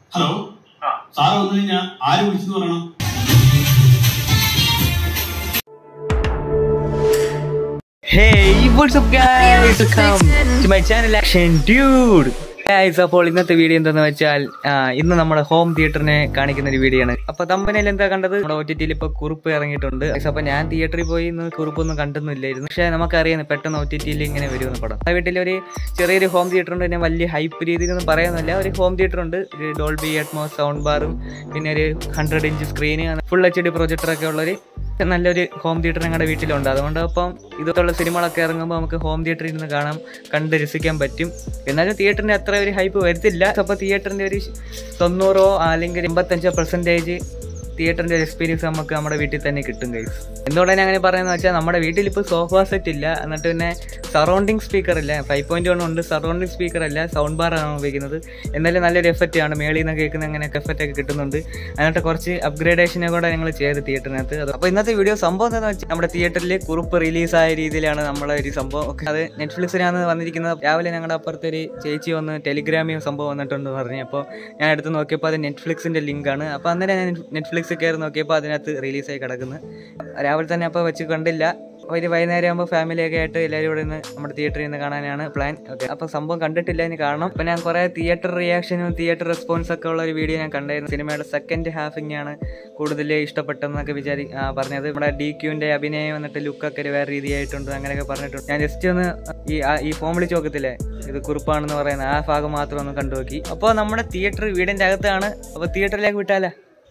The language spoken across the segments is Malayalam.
ഹലോ സാറ് വന്നു കഴിഞ്ഞാൽ ആര് വിളിച്ചെന്ന് പറയണം Hey, what's up guys? Welcome to my channel Action Dude. Guys അപ്പോൾ ഇന്നത്തെ വീഡിയോ എന്താന്ന് വെച്ചാൽ ആ, ഇന്ന് നമ്മുടെ ഹോം തിയേറ്ററിനെ കാണിക്കുന്ന ഒരു വീഡിയോ ആണ് അപ്പൊ തമ്പനയിൽ എന്താ കണ്ടത് നമ്മുടെ ഒ ടി ടിയിൽ ഇപ്പൊ കുറിപ്പ് ഇറങ്ങിയിട്ടുണ്ട് Guys, അപ്പൊ ഞാൻ തിയേറ്ററിൽ പോയി ഇന്ന് കുറിപ്പൊന്നും കണ്ടൊന്നുമില്ലായിരുന്നു പക്ഷെ നമുക്കറിയാം പെട്ടെന്ന് ഒ ടി ടിയിൽ ഇങ്ങനെ വരുമെന്ന് പടം ആ വീട്ടിൽ ഒരു ചെറിയൊരു ഹോം തിയേറ്റർ ഉണ്ട് പിന്നെ വലിയ ഹൈപ്പ് രീതിയിലൊന്നും പറയാനൊന്നുമില്ല ഒരു ഹോം തിയേറ്റർ ഉണ്ട് ഒരു ഡോൾബി അറ്റ്മോസ് സൗണ്ട് ബാറും പിന്നെ ഒരു hundred inch screen full H D പ്രൊജക്ടറൊക്കെ ഉള്ളൊരു നല്ലൊരു ഹോം തിയേറ്റർ ഞങ്ങളുടെ വീട്ടിലുണ്ട് അതുകൊണ്ട് അപ്പം ഇതുപോലുള്ള സിനിമകളൊക്കെ ഇറങ്ങുമ്പോൾ നമുക്ക് ഹോം തിയേറ്ററിൽ ഇരുന്ന് കാണാം കണ്ട് രസിക്കാൻ പറ്റും എന്നാലും തിയേറ്ററിന്റെ അത്ര ഒരു ഹൈപ്പ് വരത്തില്ല അപ്പോൾ തിയേറ്ററിന്റെ ഒരു തൊണ്ണൂറോ അല്ലെങ്കിൽ എൺപത്തഞ്ചോ പെർസെൻറ്റേജ് തിയേറ്ററിന്റെ ഒരു എക്സ്പീരിയൻസ് നമുക്ക് നമ്മുടെ വീട്ടിൽ തന്നെ കിട്ടും കൈസ് എന്തുകൊണ്ടാണ് ഞാൻ അങ്ങനെ പറയുന്നത് വെച്ചാൽ നമ്മുടെ വീട്ടിൽ ഇപ്പോൾ സോഫ സെറ്റ് ഇല്ല എന്നിട്ട് പിന്നെ സറൗണ്ടിങ് സ്പീക്കർ ഇല്ല ഫൈവ് പോയിന്റ് വൺ ഉണ്ട് സറൗണ്ടിങ് സ്പീക്കർ അല്ല സൗണ്ട് ബാർ ആണ് ഉപയോഗിക്കുന്നത് എന്നാലും നല്ലൊരു എഫക്റ്റ് ആണ് മേളിൽ നിന്ന് കേൾക്കുന്ന അങ്ങനെയൊക്കെ എഫക്റ്റ് ഒക്കെ കിട്ടുന്നുണ്ട് എന്നിട്ട് കുറച്ച് അപ്ഗ്രേഡേഷനെ കൂടെ ഞങ്ങൾ ചെയ്ത് തിയേറ്ററിനകത്ത് അപ്പോൾ ഇന്നത്തെ വീഡിയോ സംഭവം എന്താണെന്ന് വെച്ചാൽ നമ്മുടെ തിയേറ്ററിൽ കുറിപ്പ് റിലീസായ രീതിയിലാണ് നമ്മളെ ഒരു സംഭവം ഒക്കെ അത് നെറ്റ്ഫ്ലിക്സിനാണ് വന്നിരിക്കുന്നത് രാവിലെ ഞങ്ങളുടെ അപ്പുറത്തെ ഒരു ചേച്ചി വന്ന് ടെലിഗ്രാമിൽ സംഭവം വന്നിട്ടുണ്ടെന്ന് പറഞ്ഞു അപ്പോൾ ഞാൻ എടുത്ത് നോക്കിയപ്പോൾ അത് നെറ്റ്ഫ്ലിക്സിൻ്റെ ലിങ്കാണ് അപ്പോൾ അന്നേരം ഞാൻ നെറ്റ്ഫ്ലിക്സ് കയറി നോക്കിയപ്പോൾ അതിനകത്ത് റിലീസായി കിടക്കുന്നു രാവിലെ തന്നെ അപ്പോൾ വെച്ച് കണ്ടില്ല ഒരു വൈകുന്നേരം ആകുമ്പോൾ ഫാമിലിയൊക്കെ ആയിട്ട് എല്ലാവരും ഇവിടെ നിന്ന് നമ്മുടെ തിയേറ്ററിൽ നിന്ന് കാണാനാണ് പ്ലാൻ ഓക്കെ അപ്പോൾ സംഭവം കണ്ടിട്ടില്ല ഇനി കാണണം അപ്പോൾ ഞാൻ കുറേ തിയേറ്റർ റിയാക്ഷനും തിയേറ്റർ റെസ്പോൺസ് ഒക്കെ ഉള്ള ഒരു വീഡിയോ ഞാൻ കണ്ടായിരുന്നു സിനിമയുടെ സെക്കൻഡ് ഹാഫിങ്ങാണ് കൂടുതൽ ഇഷ്ടപ്പെട്ടെന്നൊക്കെ വിചാരി ആ, പറഞ്ഞത് നമ്മുടെ ഡി ക്യൂവിൻ്റെ അഭിനയം വന്നിട്ട് ലുക്കൊക്കെ ഒരു വേറെ രീതിയായിട്ടുണ്ട് അങ്ങനെയൊക്കെ പറഞ്ഞിട്ടുണ്ട് ഞാൻ ജസ്റ്റ് ഒന്ന് ഈ ആ- ഈ ഫോം വിളിച്ച് നോക്കത്തില്ലേ ഇത് കുറിപ്പാണെന്ന് പറയുന്ന ആ ഭാഗം മാത്രം ഒന്ന് കണ്ടു നോക്കി അപ്പോൾ നമ്മുടെ തിയേറ്റർ വീടിൻ്റെ അകത്താണ് അപ്പോൾ തിയേറ്ററിലേക്ക് വിട്ടാലേ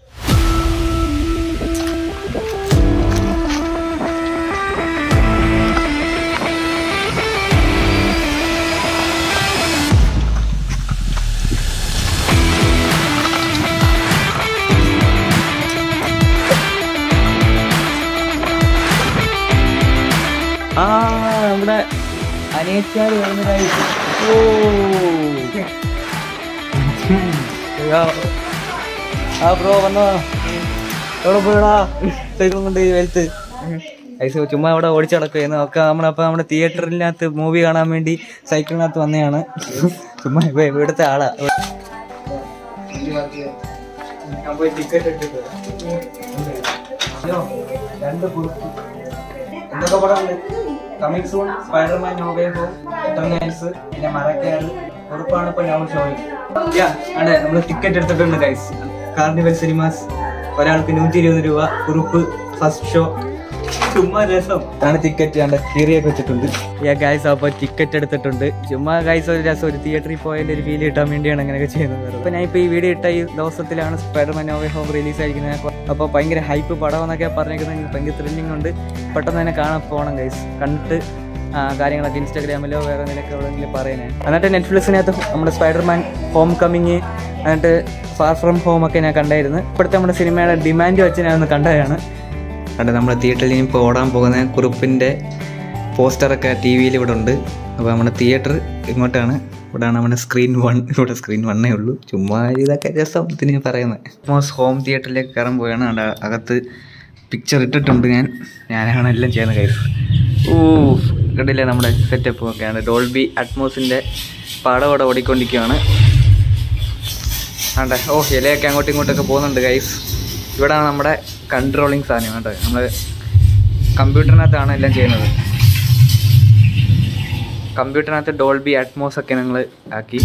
ആ നമ്മുടെ അനിയച്ചാർ വരുന്നതായി ഓ ആ, ആ ബ്രോ വന്നോ എവിടെ പോയടാ സൈക്കിളും കൊണ്ട് വെൽത്ത് ഐസ് ചുമ്മാ അവിടെ ഓടിച്ചടക്കുകയായിരുന്നു ഒക്കെ നമ്മളപ്പോൾ നമ്മുടെ തിയേറ്ററിനകത്ത് മൂവി കാണാൻ വേണ്ടി സൈക്കിളിനകത്ത് വന്നതാണ് ചുമ്മാ ഇപ്പൊ ഇവിടുത്തെ ആളാ ഞാൻ പോയി ടിക്കറ്റ് എടുത്തിട്ട് വരാം. ഹലോ, രണ്ട് കുറിപ്പ് എന്തൊക്കെ പടമുണ്ട് coming soon Spiderman no way home Eternals പിന്നെ മരക്കയാറ് ഉറപ്പാണ് ഇപ്പൊ ഞാൻ ഷോയിൽ യാ അതെ നമ്മൾ ടിക്കറ്റ് എടുത്തിട്ടുണ്ട് ഗൈസ് കാർണിവൽ സിനിമാസ് ഒരാൾക്ക് നൂറ്റി ഇരുപത് രൂപ കുറിപ്പ് ഫസ്റ്റ് ഷോ ചുമ്മാ രസം ആണ് ടിക്കറ്റ് കണ്ട കീറിയൊക്കെ വെച്ചിട്ടുണ്ട് യാ ഗൈസ് അപ്പോൾ ടിക്കറ്റ് എടുത്തിട്ടുണ്ട് ചുമ്മാ ഗൈസ് ഒരു രസം ഒരു തിയേറ്ററിൽ പോയതിന്റെ ഒരു ഫീൽ കിട്ടാൻ വേണ്ടിയാണ് അങ്ങനെയൊക്കെ ചെയ്യുന്നത് അപ്പോൾ ഞാൻ ഇപ്പോൾ ഈ വീഡിയോ ഇട്ട ഈ ദിവസത്തിലാണ് സ്പൈഡർമാൻ നോവേ ഹോം റിലീസ് ആയിരിക്കുന്നത് അപ്പോൾ ഭയങ്കര ഹൈപ്പ് പടം എന്നൊക്കെ പറഞ്ഞേക്കുന്നത് എനിക്ക് ഭയങ്കര ത്രില്ലിംഗ് ഉണ്ട് പെട്ടെന്ന് തന്നെ കാണാൻ പോകണം ഗൈസ് കണ്ടിട്ട് ആ, കാര്യങ്ങളൊക്കെ ഇൻസ്റ്റാഗ്രാമിലോ വേറെ എന്തെങ്കിലുമൊക്കെ എവിടെയെങ്കിലും പറയണേ എന്നിട്ട് നെറ്റ്ഫ്ലിക്സിനകത്ത് നമ്മുടെ സ്പൈഡർമാൻ ഹോം കമ്മിങ് എന്നിട്ട് ഫാർ ഫ്രം ഹോം ഒക്കെ ഞാൻ കണ്ടായിരുന്നു ഇപ്പോഴത്തെ നമ്മുടെ സിനിമയുടെ ഡിമാൻഡ് വെച്ച് ഞാൻ ഒന്ന് കണ്ടതാണ് കണ്ട് നമ്മുടെ തിയേറ്ററിൽ ഇപ്പോൾ ഓടാൻ പോകുന്ന കുറിപ്പിൻ്റെ പോസ്റ്ററൊക്കെ ടി വിയിൽ ഇവിടെ ഉണ്ട് അപ്പോൾ നമ്മുടെ തിയേറ്റർ ഇങ്ങോട്ടാണ് ഇവിടെയാണ് നമ്മുടെ സ്ക്രീൻ വൺ ഇവിടെ സ്ക്രീൻ വണ്ണേ ഉള്ളൂ ചുമ്മാ ഇതൊക്കെ രസം ഇതിന് പറയുന്നത് മോസ് ഹോം തിയേറ്ററിലേക്ക് കയറാൻ പോയാണ് അവിടെ അകത്ത് പിക്ചർ ഇട്ടിട്ടുണ്ട് ഞാൻ ഞാനാണ് എല്ലാം ചെയ്യുന്ന കൈസ് ഓ കണ്ടില്ലേ നമ്മുടെ സെറ്റപ്പ് ഒക്കെയാണ് ഡോൾബി അറ്റ്മോസിൻ്റെ പടം അവിടെ ഓടിക്കൊണ്ടിരിക്കുകയാണ് ആണ്ടെ ഓ ഇലയൊക്കെ അങ്ങോട്ടും ഇങ്ങോട്ടൊക്കെ പോകുന്നുണ്ട് ഗൈസ് ഇവിടെയാണ് നമ്മുടെ കൺട്രോളിങ് സാധനം കേട്ടോ നമ്മൾ കമ്പ്യൂട്ടറിനകത്താണ് എല്ലാം ചെയ്യുന്നത് കമ്പ്യൂട്ടറിനകത്ത് ഡോൾബി അറ്റ്മോസ് ഒക്കെ ഞങ്ങൾ ആക്കി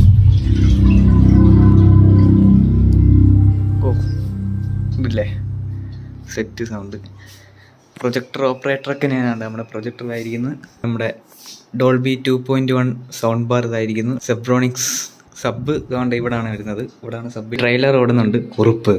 ഓ ഇതില്ലേ സെറ്റ് സൗണ്ട് പ്രൊജക്ടർ ഓപ്പറേറ്ററൊക്കെ ഞാനാണ് നമ്മുടെ പ്രൊജക്ടറിലായിരിക്കുന്നത് നമ്മുടെ Dolby two point one sound bar ഇതായിരിക്കുന്നു സെബ്രോണിക്സ് സബ് ഇതുകൊണ്ട് ഇവിടാണ് വരുന്നത് ഇവിടാണ് സബ് ട്രെയിലർ ഓടുന്നുണ്ട് കുറുപ്പ്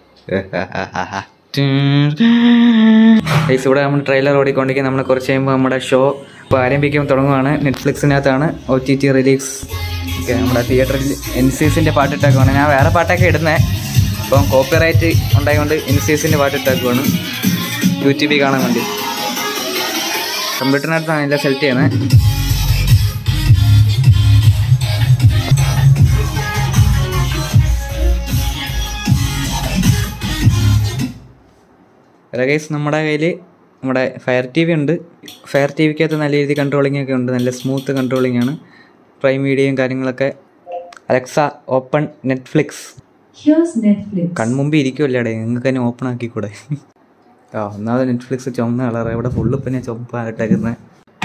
ഗൈസ് ഇവിടെ നമ്മൾ ട്രെയിലർ ഓടിക്കൊണ്ടിരിക്കുക നമ്മൾ കുറച്ച് കഴിയുമ്പോൾ നമ്മുടെ ഷോ ഇപ്പോൾ ആരംഭിക്കാൻ തുടങ്ങുവാണ് നെറ്റ്ഫ്ലിക്സിനകത്താണ് O T T release okay നമ്മുടെ തിയേറ്ററിൽ എൻ സി എസിൻ്റെ പാട്ടിട്ടേക്കുവാണ് ഞാൻ വേറെ പാട്ടൊക്കെ ഇടുന്നത് അപ്പം കോപ്പിറൈറ്റ് ഉണ്ടായതുകൊണ്ട് എൻ സി എസിൻ്റെ പാട്ടിട്ടേക്കുവാണ് യൂട്യൂബിൽ കാണാൻ വേണ്ടി കമ്പ്യൂട്ടറിനകത്താണ് എല്ലാം സെലക്ട് ചെയ്യുന്നത് ഗൈസ് നമ്മുടെ കയ്യിൽ നമ്മുടെ ഫയർ ടി വി ഉണ്ട് ഫയർ ടി വിക്കകത്ത് നല്ല രീതിയിൽ കൺട്രോളിംഗ് ഒക്കെ ഉണ്ട് നല്ല സ്മൂത്ത് കൺട്രോളിംഗ് ആണ് പ്രൈം വീഡിയോയും കാര്യങ്ങളൊക്കെ Alexa open Netflix Here's Netflix. കൺമുമ്പിൽ ഇരിക്കുമല്ലേടെ നിങ്ങൾക്ക് തന്നെ ഓപ്പൺ ആക്കിക്കൂടെ ആ ഒന്നാമത് നെറ്റ്ഫ്ലിക്സ് ചുമന്ന കളറ് ഇവിടെ ഫുള്ള് പിന്നെ ചുമപ്പായിട്ടേക്കുന്നത്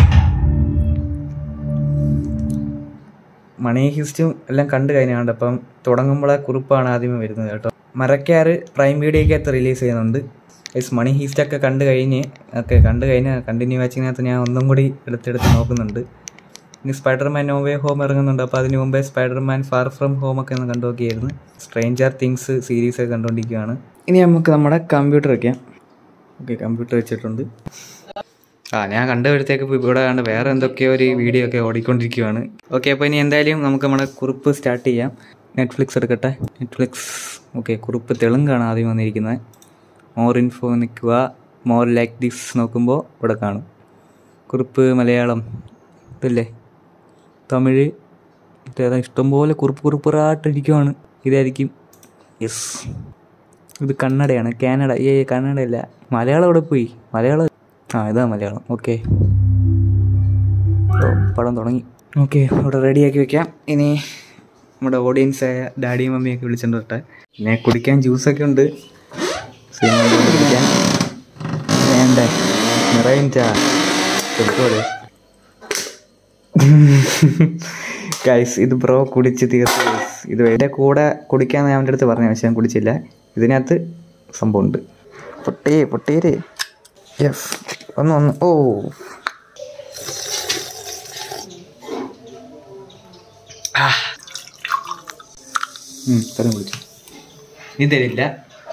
മണി ഹിസ്റ്റും എല്ലാം കണ്ടു കഴിഞ്ഞാണ്ട് അപ്പം തുടങ്ങുമ്പോഴെ കുറിപ്പാണ് ആദ്യമേ വരുന്നത് കേട്ടോ മരക്കാറ് പ്രൈം വീഡിയോക്കകത്ത് റിലീസ് ചെയ്യുന്നുണ്ട് എസ് മണി ഹീസ്റ്റൊക്കെ കണ്ടു കഴിഞ്ഞ് ഒക്കെ കണ്ടു കഴിഞ്ഞ് കണ്ടിന്യൂ വാച്ചിങ്ങിനകത്ത് ഞാൻ ഒന്നും കൂടി എടുത്തെടുത്ത് നോക്കുന്നുണ്ട് ഇനി സ്പൈഡർമാൻ നോവേ ഹോം ഇറങ്ങുന്നുണ്ട് അപ്പോൾ അതിന് മുമ്പേ സ്പൈഡർമാൻ ഫാർ ഫ്രം ഹോം ഒക്കെ ഒന്ന് കണ്ടു നോക്കിയായിരുന്നു സ്ട്രേഞ്ചർ തിങ്സ് സീരീസ് ഒക്കെ കണ്ടുകൊണ്ടിരിക്കുകയാണ് ഇനി നമുക്ക് നമ്മുടെ കമ്പ്യൂട്ടർ വയ്ക്കാം ഓക്കെ കമ്പ്യൂട്ടർ വെച്ചിട്ടുണ്ട് ആ ഞാൻ കണ്ടുവരുത്തേക്ക് ഇപ്പോൾ ഇവിടെ കണ്ട് വേറെ എന്തൊക്കെയോ ഒരു വീഡിയോ ഒക്കെ ഓടിക്കൊണ്ടിരിക്കുകയാണ് ഓക്കെ അപ്പോൾ ഇനി എന്തായാലും നമുക്ക് നമ്മുടെ കുറിപ്പ് സ്റ്റാർട്ട് ചെയ്യാം നെറ്റ്ഫ്ലിക്സ് എടുക്കട്ടെ നെറ്റ്ഫ്ലിക്സ് ഓക്കെ കുറിപ്പ് തെലുങ്കാണ് ആദ്യം വന്നിരിക്കുന്നത് മോർ ഇൻഫോ നിൽക്കുക മോർ ലൈക്ക് ദിസ് നോക്കുമ്പോൾ ഇവിടെ കാണും കുറിപ്പ് മലയാളം ഇതല്ലേ തമിഴ് മറ്റേതാ ഇഷ്ടംപോലെ കുറിപ്പ് കുറിപ്പറായിട്ടിരിക്കുവാണ് ഇതായിരിക്കും യെസ് ഇത് കന്നഡയാണ് കാനഡ ഏ കന്നഡയല്ല മലയാളം ഇവിടെ പോയി മലയാളം ആ ഇതാ മലയാളം ഓക്കെ ഓ പടം തുടങ്ങി ഓക്കെ ഇവിടെ റെഡിയാക്കി വെക്കാം ഇനി നമ്മുടെ ഓഡിയൻസായ ഡാഡിയും മമ്മിയൊക്കെ വിളിച്ചിട്ട് വരട്ടെ പിന്നെ കുടിക്കാൻ ജ്യൂസൊക്കെ ഉണ്ട് സിനിമ കണ്ട് കുടിക്കാൻ വേണ്ടേ നിറയിൻറ്റാ എടുത്തോളൂ ഗൈസ് ഇത് ബ്രോ കുടിച്ച് തീർത്തു guys. ഇത് എൻ്റെ കൂടെ കുടിക്കാന്ന് ഞാൻ അവൻ്റെ അടുത്ത് പറഞ്ഞു പക്ഷെ ഞാൻ കുടിച്ചില്ല ഇതിനകത്ത് സംഭവമുണ്ട് പൊട്ടേ പൊട്ടേര് യെസ് ഒന്ന് ഒന്ന് ഓ ആ. ഉം, തരം കുടിച്ചു നീ തരില്ല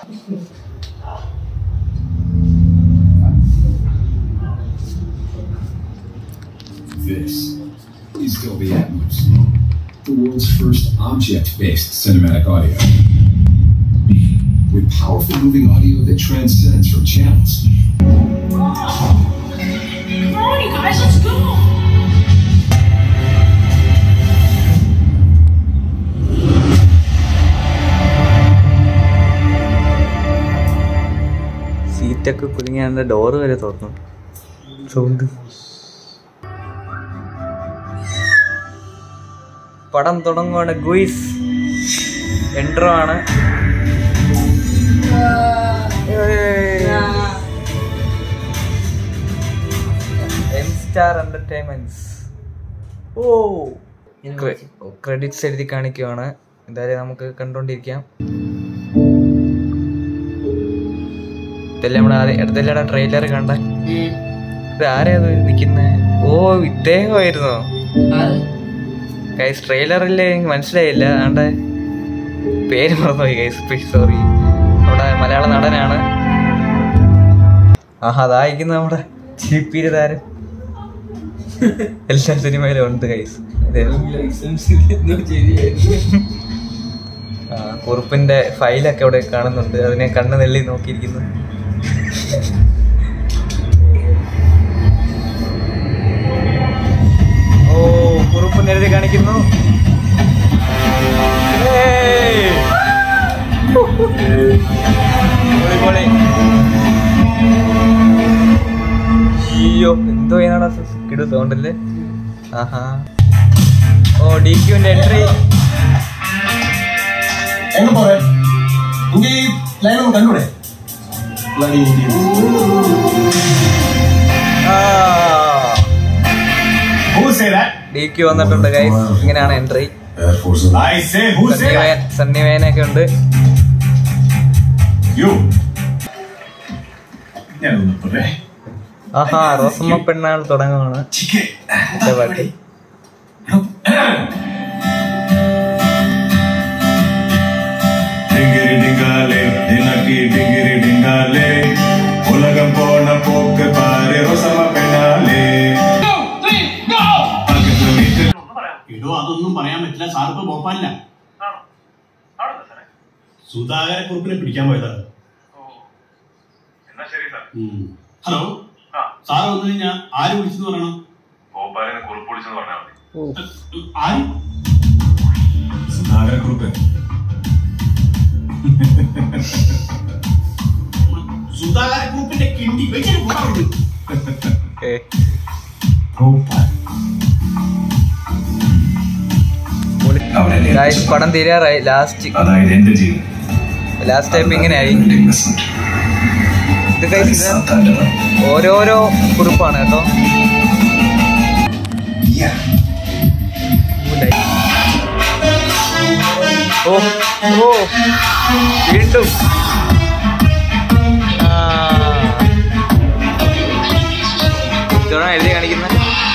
This is Dolby Atmos, the world's first object-based cinematic audio. With powerful moving audio that transcends from channels. Come on, you guys, let's go! സീറ്റൊക്കെ കുലുങ്ങിയാണ്ട് ഡോറ് വരെ തുറന്നു സൗണ്ട് പടം തുടങ്ങുവാണ് ഗുയിസ് എൻട്രോ ആണ് എം സ്റ്റാർ എന്റർടൈൻമെന്റ്സ് ഓ ക്രെഡിറ്റ്സ് എഴുതി കാണിക്കുവാണ് എന്തായാലും നമുക്ക് കണ്ടോണ്ടിരിക്കാം ഇതല്ലേ നമ്മുടെ ആദ്യം അടുത്തല്ലേടാ ട്രെയിലർ കണ്ട ഇത് ആരെയാ നിൽക്കുന്നത് ഓ ഇദ്ദേഹമായിരുന്നോ ഗൈസ് ട്രെയിലറില്ലേ എനിക്ക് മനസ്സിലായില്ല ആണ്ടെ പേര് മറന്നുപോയി ഗൈസ് സോറി നമ്മുടെ മലയാള നടനാണ് ആഹാ അതായിരിക്കുന്ന നമ്മുടെ ചിപ്പിരി താരം എല്ലാ സിനിമയിലും ഉണ്ട് ഗൈസ് ആ കുറുപ്പിന്റെ ഫയലൊക്കെ അവിടെ കാണുന്നുണ്ട് അതിനെ കണ്ണ് നെല്ലി നോക്കിയിരിക്കുന്നു ഓ കുറുപ്പ് എഴുതി കാണിക്കുന്നു ഏയ്! പൊളി, പൊളി. അയ്യോ എന്തോ ചെയ്യാനാടാ കിടു സൗണ്ടല്ലേ ആഹാ ഓ ഡി ക്യൂന്റെ എൻട്രി എങ്ങ പോറേ ഇങ്ങ ഈ ലൈൻ ഒന്ന് കണ്ടൂടെ Bloody idiots. Who say that? D Q വന്നിട്ടുണ്ട് ഗൈസ് ഇങ്ങനെയാണ് entry Air Force I say who say Sunny that? Wayne Sunny വേനൊക്കെ ഉണ്ട് You. ഞാനൊന്ന് പറയേ. ആഹാ റോസമ്മ പെണ്ണാൾ തുടങ്ങുവാണ് ചിക്കേ. ഇന്റെ പാട്ട് டிங்கிரி டிங்காலே தினக்கி டிங்கிரி டிங்காலே உலகம் போன போக்கு பாரு ரோசமா பெண்ணாலே பக்கத்துல வீட்டு എടോ അതൊന്നും പറയാൻ പറ്റില്ല സാർ ഇപ്പൊ ഭോപ്പാലില്ല സുധാകര കുറുപ്പിനെ പിടിക്കാൻ പോയതാണ് ഉം. ഹലോ സാർ വന്നു കഴിഞ്ഞാ ആര് വിളിച്ചെന്ന് പറയണം ഭോപ്പാലിന് കുറിപ്പ് വിളിച്ചെന്ന് പറഞ്ഞാൽ മതി ആര് സുധാകര കുറിപ്പ് സുധാകര കുറുപ്പിന്റെ കിണ്ടി വെച്ചിട്ട് പോകാറുണ്ട് ഏ, ഭോപ്പാൽ പൊളി. അവനെ Guys, പടം തീരാറായി ലാസ്റ്റ് അതായത് എന്റെ ജീവൻ ലാസ്റ്റ് ടൈം ഇങ്ങനെയായി ഇൻവെസ്റ്റ്മെന്റ് ഇത് guys, ഇത് സാത്താന്റെ വഴി. ഓരോരോ കുറിപ്പാണ് കേട്ടോ ഓ ഓ വീണ്ടും ആ. ഇതോടാ എഴുതി കാണിക്കുന്നത്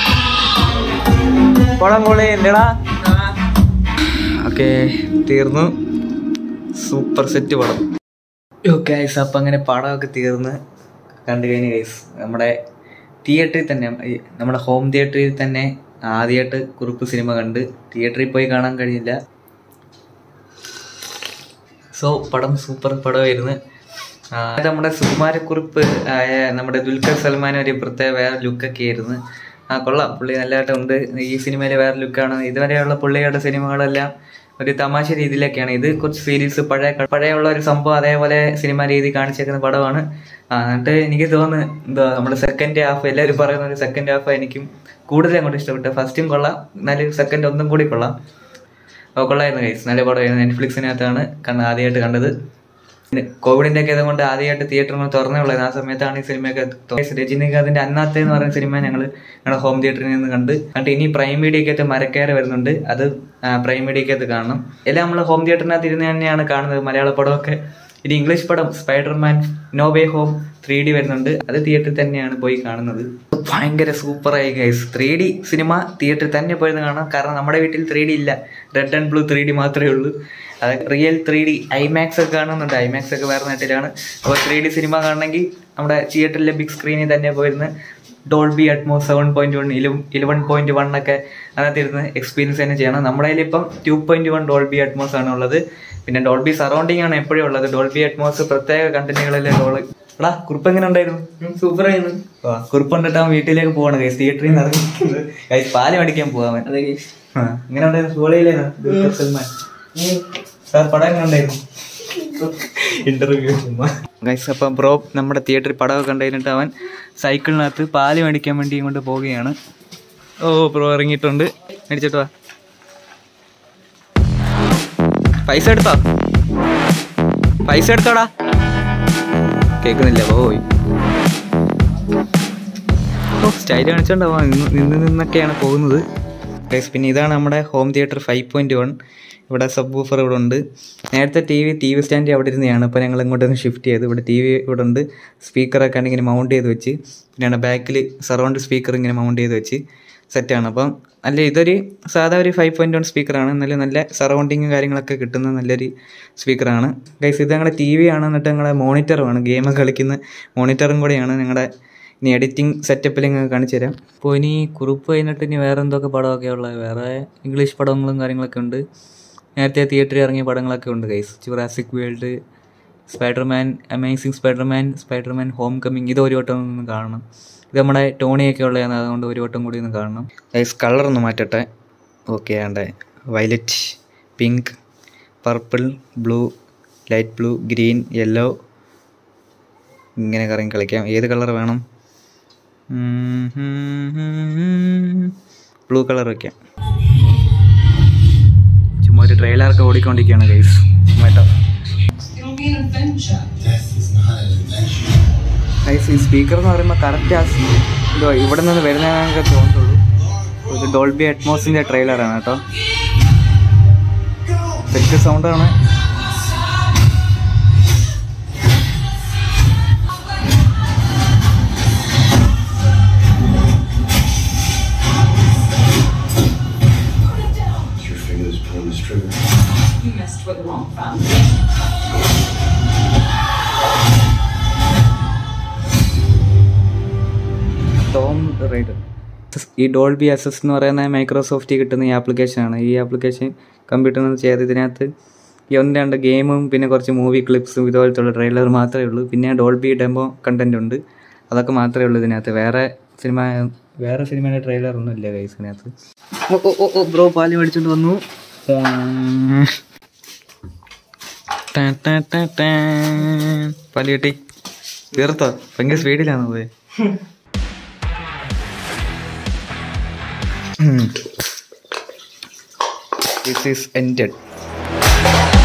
പടം കൊള്ളി എന്തെടാ ഓക്കെ തീർന്നു സൂപ്പർ സെറ്റ് പടം യോ ഗൈസ് അപ്പം അങ്ങനെ പടമൊക്കെ തീർന്ന് കണ്ടു കഴിഞ്ഞ് ഗൈസ് നമ്മുടെ തിയേറ്ററിൽ തന്നെ ഈ നമ്മുടെ ഹോം തിയേറ്ററിൽ തന്നെ ആദ്യമായിട്ട് കുറിപ്പ് സിനിമ കണ്ട് തിയേറ്ററിൽ പോയി കാണാൻ കഴിഞ്ഞില്ല സോ പടം സൂപ്പർ പടമായിരുന്നു ആ, അത് നമ്മുടെ സുകുമാരക്കുറിപ്പ് ആയ നമ്മുടെ ദുൽഖർ സൽമാൻ ഒരു പ്രത്യേക വേറെ ലുക്കൊക്കെ ആയിരുന്നു ആ കൊള്ളാം പുള്ളി നല്ലതായിട്ടുണ്ട് ഈ സിനിമയിലെ വേറെ ലുക്കാണ് ഇതുവരെയുള്ള പുള്ളിയുടെ സിനിമകളെല്ലാം ഒരു തമാശ രീതിയിലൊക്കെയാണ് ഇത് കുറച്ച് സീരീസ് പഴയ പഴയുള്ള ഒരു സംഭവം അതേപോലെ സിനിമ രീതി കാണിച്ചേക്കുന്ന പടമാണ് ആ, എന്നിട്ട് എനിക്ക് തോന്നുന്നു എന്താ നമ്മുടെ സെക്കൻഡ് ഹാഫ് എല്ലാവരും പറയുന്ന ഒരു സെക്കൻഡ് ഹാഫ് എനിക്കും കൂടുതൽ അങ്ങോട്ട് ഇഷ്ടപ്പെട്ടു ഫസ്റ്റും കൊള്ളാം എന്നാലും സെക്കൻഡ് ഒന്നും കൂടി കൊള്ളാം ഓ, കൊള്ളായിരുന്നു ഗൈസ് നല്ല പടമായിരുന്നു നെറ്റ്ഫ്ലിക്സിനകത്താണ് കണ്ട ആദ്യമായിട്ട് കണ്ടത് പിന്നെ കോവിഡിന്റെ ഒക്കെ ഇതുകൊണ്ട് ആദ്യമായിട്ട് തിയേറ്ററിൽ തുറന്നേ ഉള്ളത് ആ സമയത്താണ് ഈ സിനിമയൊക്കെ തൊ- രജനീകാന്തിന്റെ അന്നാത്തെ എന്ന് പറയുന്ന സിനിമ ഞങ്ങൾ ഞങ്ങളുടെ ഹോം തിയേറ്ററിൽ നിന്ന് കണ്ട് എന്നിട്ട് ഇനി പ്രൈം മീഡിയക്കകത്ത് മരക്കയറ് വരുന്നുണ്ട് അത് ആ, പ്രൈം മീഡിയക്കകത്ത് കാണണം എല്ലാം നമ്മൾ ഹോം തിയേറ്ററിനകത്ത് ഇരുന്ന് തന്നെയാണ് കാണുന്നത് മലയാള പടമൊക്കെ ഇനി ഇംഗ്ലീഷ് പടം Spiderman no way home three D വരുന്നുണ്ട് അത് തിയേറ്ററിൽ തന്നെയാണ് പോയി കാണുന്നത് ഭയങ്കര സൂപ്പറായി ഗൈസ് ത്രീ ഡി സിനിമ തിയേറ്ററിൽ തന്നെ പോയിരുന്ന് കാണാം കാരണം നമ്മുടെ വീട്ടിൽ ത്രീ ഡി ഇല്ല red and blue three D മാത്രമേ ഉള്ളൂ അത് റിയൽ ത്രീ ഡി ഐമാക്സ് ഒക്കെ കാണുന്നുണ്ട് ഐമാക്സ് ഒക്കെ വേറെ നാട്ടിലാണ് അപ്പോൾ ത്രീ ഡി സിനിമ കാണണമെങ്കിൽ നമ്മുടെ തിയേറ്ററിലെ ബിഗ് സ്ക്രീനിൽ തന്നെ പോയിരുന്ന് Dolby Atmos seven point one eleven point one ഒക്കെ അതിനകത്ത് ഇരുന്ന് എക്സ്പീരിയൻസ് തന്നെ ചെയ്യണം നമ്മുടെ കയ്യിൽ ഇപ്പം two point one Dolby Atmos ആണ് ഉള്ളത് പിന്നെ ഡോൾബി സറൗണ്ടിങ് ആണ് എപ്പോഴും ഉള്ളത് ഡോൾബി അറ്റ്മോസ് പ്രത്യേക കണ്ടന്റുകളിലെ ഡോൾ എടാ കുറിപ്പ് എങ്ങനെ ഉണ്ടായിരുന്നു സൂപ്പർ ആയിരുന്നു കുറിപ്പ് കണ്ടിട്ട് അവൻ വീട്ടിലേക്ക് പോവാണ് ഗൈസ് തിയേറ്ററിൽ നിന്ന് ഇറങ്ങി ഗൈസ് പാല് മേടിക്കാൻ പോവാൻ എങ്ങനെ ഉണ്ടായിരുന്നു സ്കൂളിലേന്ന് ദുൽഖർ സൽമാൻ സാർ പടം എങ്ങനെ ഉണ്ടായിരുന്നു ഇന്റർവ്യൂ ഗൈസ് അപ്പം ബ്രോ നമ്മുടെ തിയേറ്ററിൽ പടമൊക്കെ കണ്ടുകഴിഞ്ഞിട്ട് അവൻ സൈക്കിളിനകത്ത് പാല് മേടിക്കാൻ വേണ്ടി ഇങ്ങോട്ട് പോവുകയാണ് ഓ ബ്രോ ഇറങ്ങിയിട്ടുണ്ട് മേടിച്ചിട്ട് വാ പൈസ എടുത്തോ പൈസ എടുത്തോടാ കേൾക്കുന്നില്ല പോയി ഓ സ്റ്റൈൽ കാണിച്ചോണ്ടോ നിന്ന് നിന്ന് നിന്നൊക്കെയാണ് പോകുന്നത് ഗൈസ് പിന്നെ ഇതാണ് നമ്മുടെ home theatre five point one ഇവിടെ സബ് ബൂഫർ ഇവിടെ ഉണ്ട് നേരത്തെ T V T V stand അവിടെ ഇരുന്നെയാണ് ഇപ്പോൾ ഞങ്ങൾ ഇങ്ങോട്ടൊന്ന് ഷിഫ്റ്റ് ചെയ്ത് ഇവിടെ ടി വി ഇവിടെ ഉണ്ട് സ്പീക്കറൊക്കെ ആണ് ഇങ്ങനെ മൗണ്ട് ചെയ്ത് വെച്ച് പിന്നെയാണ് ബാക്കിൽ സറൗണ്ട് സ്പീക്കർ ഇങ്ങനെ മൗണ്ട് ചെയ്ത് വെച്ച് സെറ്റാണ് അപ്പം അല്ല ഇതൊരു സാധാ ഒരു ഫൈവ് പോയിൻറ്റ് വൺ സ്പീക്കറാണ് എന്നാലും നല്ല സറൗണ്ടിങ്ങും കാര്യങ്ങളൊക്കെ കിട്ടുന്ന നല്ലൊരു സ്പീക്കറാണ് ഗൈസ് ഇത് ഞങ്ങളുടെ ടി വി ആണ് എന്നിട്ട് ഞങ്ങളുടെ മോണിറ്ററുമാണ് ഗെയിം കളിക്കുന്ന മോണിറ്ററും കൂടെയാണ് ഞങ്ങളുടെ ഇനി എഡിറ്റിംഗ് സെറ്റപ്പിൽ ഇങ്ങനെ കാണിച്ചു തരാം അപ്പോൾ ഇനി കുറിപ്പ് കഴിഞ്ഞിട്ട് ഇനി വേറെ എന്തൊക്കെ പടമൊക്കെ ഉള്ളത് വേറെ ഇംഗ്ലീഷ് പടങ്ങളും കാര്യങ്ങളൊക്കെ ഉണ്ട് നേരത്തെ തിയേറ്ററിൽ ഇറങ്ങിയ പടങ്ങളൊക്കെ ഉണ്ട് guys Jurassic World Spiderman amazing Spiderman Spiderman homecoming ഇത് ഒരു വട്ടം ഒന്ന് കാണണം ഇത് നമ്മുടെ ടോണിയൊക്കെ ഉള്ളതാണ് അതുകൊണ്ട് ഒരു വട്ടം കൂടി ഒന്ന് കാണണം ഗൈസ് കളർ ഒന്ന് മാറ്റട്ടെ ഓക്കെ ആണ്ടേ violet pink purple blue light blue green yellow ഇങ്ങനെ കറങ്ങി കളിക്കാം ഏത് കളർ വേണം ബ്ലൂ കളർ വെക്കാം ചുമ്മാ ഒരു ട്രെയിലറൊക്കെ ഓടിക്കൊണ്ടിരിക്കുകയാണ് ഗൈസ് ചുമ്മാട്ടോ ഗൈസ് ഈ സ്പീക്കർ എന്ന് പറയുമ്പോൾ കറക്റ്റ് ആ ഇതോ ഇവിടെ നിന്ന് വരുന്നതൊക്കെ തോന്നുള്ളൂ ഇത് ഡോൾബി അറ്റ്മോസിൻ്റെ ട്രെയിലറാണ് കേട്ടോ സെറ്റ് സൗണ്ടാണ് Your fingers pulling this trigger. You messed with the wrong family. Tomb Raider ഈ ഡോൾബി അസസ് എന്ന് പറയുന്ന മൈക്രോസോഫ്റ്റിൽ കിട്ടുന്ന ഈ ആപ്ലിക്കേഷനാണ് ഈ ആപ്ലിക്കേഷൻ കമ്പ്യൂട്ടറിൽ ചെയ്ത് ഇതിനകത്ത് ഈ ഒന്ന് രണ്ട് ഗെയിമും പിന്നെ കുറച്ച് മൂവി ക്ലിപ്സും ഇതുപോലത്തെ ഉള്ള ട്രെയിലർ മാത്രമേ ഉള്ളൂ പിന്നെ ഡോൾബി ഡെമോ കണ്ടന്റ് ഉണ്ട് അതൊക്കെ മാത്രമേ ഉള്ളൂ ഇതിനകത്ത് വേറെ സിനിമ വേറെ സിനിമയുടെ ട്രെയിലർ ഒന്നും ഇല്ല ഗൈസ് ഇതിനകത്ത് ഓ ഓ ഓ, ഓ ബ്രോ പാല് മേടിച്ചോണ്ട് വന്നു ടാ, ടാ, ടാ, ടാ. പാല് കിട്ടി തീർത്തോ ഭയങ്കര സ്പീഡിലാണ് പോയത് ദിസ് ഈസ് എൻഡഡ്